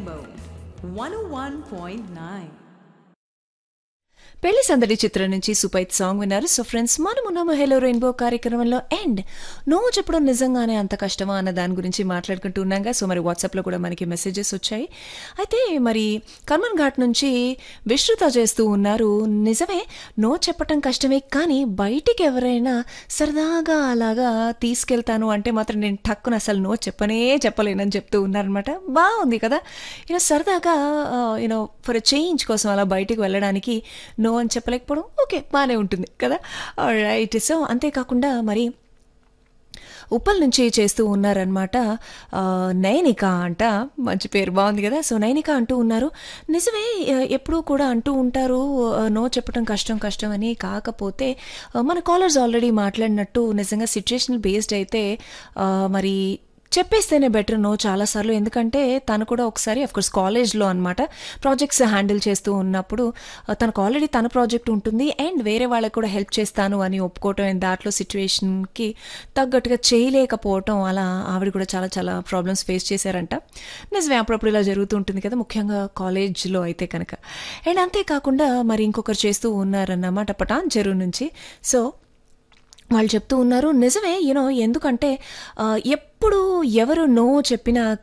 Rainbow 101.9. పెళ్లి సందడి చిత్రం నుంచి సూపైత్ సాంగ్ విన్నారు సో ఫ్రెండ్స్ మనమున్నాము హెలో రెయిన్బో కార్యక్రమంలో అండ్ నువ్వు చెప్పడం నిజంగానే అంత కష్టమా అన్న దాని గురించి మాట్లాడుకుంటూ ఉన్నాగా సో మరి వాట్సాప్లో కూడా మనకి మెసేజెస్ వచ్చాయి అయితే మరి కర్మన్ ఘాట్ నుంచి విశ్రుత చేస్తూ ఉన్నారు నిజమే నో చెప్పటం కష్టమే కానీ బయటికి ఎవరైనా సరదాగా అలాగా తీసుకెళ్తాను అంటే మాత్రం నేను టక్కున అసలు నో చెప్పనే చెప్పలేనని చెప్తూ ఉన్నారనమాట బాగుంది కదా యూనో సరదాగా యూనో ఫర్ చేంజ్ కోసం అలా బయటికి వెళ్ళడానికి నో అని చెప్పలేకపోవడం ఓకే బాగానే ఉంటుంది కదా రైట్ సో అంతేకాకుండా మరి ఉప్పల్ నుంచి చేస్తూ ఉన్నారనమాట ఆ, నైనిక అంట మంచి పేరు బాగుంది కదా సో నైనిక అంటూ ఉన్నారు నిజమే ఆ, ఎప్పుడూ కూడా అంటూ ఉంటారు ఆ, నో చెప్పడం కష్టం కష్టం అని కాకపోతే ఆ, మన కాలర్స్ ఆల్రెడీ మాట్లాడినట్టు నిజంగా సిచ్యుయేషనల్ బేస్డ్ అయితే ఆ, మరి చెప్పేస్తేనే బెటర్ నో చాలాసార్లు ఎందుకంటే తను కూడా ఒకసారి అఫ్కోర్స్ కాలేజ్లో అనమాట ప్రాజెక్ట్స్ హ్యాండిల్ చేస్తూ ఉన్నప్పుడు ఆ, తనకు ఆల్రెడీ తన ప్రాజెక్ట్ ఉంటుంది అండ్ వేరే వాళ్ళకి కూడా హెల్ప్ చేస్తాను అని ఒప్పుకోవటం అండ్ దాంట్లో సిచ్యువేషన్కి తగ్గట్టుగా చేయలేకపోవటం అలా ఆవిడ కూడా చాలా చాలా ప్రాబ్లమ్స్ ఫేస్ చేశారంట నిజమే అప్పుడప్పుడు ఇలా జరుగుతూ ఉంటుంది కదా ముఖ్యంగా కాలేజ్లో అయితే కనుక అండ్ అంతేకాకుండా మరి ఇంకొకరు చేస్తూ ఉన్నారన్నమాట పటాన్ చెరువు నుంచి సో వాళ్ళు చెప్తూ ఉన్నారు నిజమే యూనో ఎందుకంటే ఆ, ఎప్పుడు ఎవరు నో చెప్పినా